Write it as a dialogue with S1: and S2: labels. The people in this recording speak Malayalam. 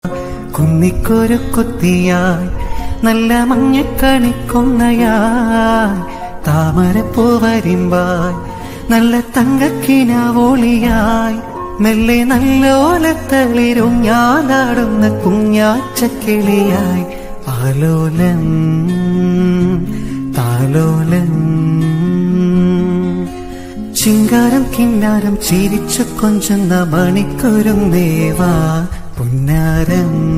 S1: കുന്നിക്കൊരു കൊത്തിയായി നല്ല മഞ്ഞക്കണിക്കൊന്നയായി താമരപ്പൂവരിമ്പായി നല്ല തങ്കക്കിനാവോളിയായി മെല്ലെ നല്ലോലത്തളിരും ഞാനാടുന്ന കുഞ്ഞാച്ചക്കിളിയായി ആലോലം താലോലം ചിങ്കാരം കിന്നാരം ചിരിച്ചു കൊഞ്ചുന്ന മണിക്കൊരും ദേവാ പുന്നാരം